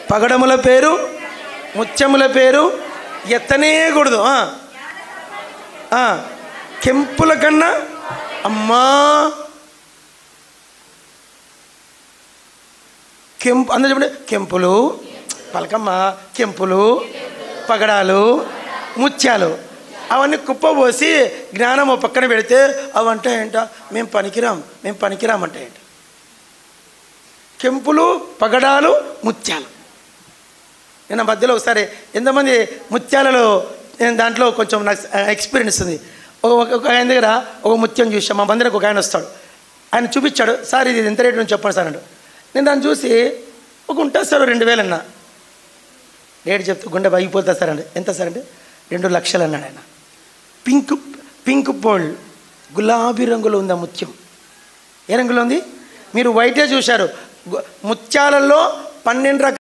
పగడముల పేరు ముత్యముల పేరు ఎత్తనేయకూడదు ఆ. ఆ. కెంపుల కన్నా అమ్మా కెంపు అందరూ చెప్పండి కెంపులు పలకమ్మ కెంపులు పగడాలు ముత్యాలు అవన్నీ కుప్ప పోసి జ్ఞానం ఓ పక్కన పెడితే అవంటే ఏంట మేము పనికిరాం మేము పనికిరాం అంటే ఏంట కెంపులు పగడాలు ముత్యాలు నేను మధ్యలో ఒకసారి ఎంతమంది ముత్యాలలో నేను దాంట్లో కొంచెం నాకు ఎక్స్పీరియన్స్ ఉంది ఒక ఒక- ఒక ఆయన దగ్గర ఒక ముత్యం చూసాం మా మందిరకు ఒక ఆయన వస్తాడు ఆయన చూపించాడు సార్ ఇది ఎంత రేటు నుంచి చెప్పండి సార్ అన్నాడు నేను దాన్ని చూసి ఒక ఉంటుంది సార్ రెండు వేలు అన్న రేటు చెప్తే గుండె పగిపోతుంది సార్ అంటే ఎంత సార్ అంటే రెండు లక్షలు అన్నాడు ఆయన పింక్ పింక్ పోల్ గులాబీ రంగులో ఉంది ఆ ముత్యం ఏ రంగులో ఉంది మీరు వైటే చూశారు గు- ముత్యాలలో పన్నెండు రకాల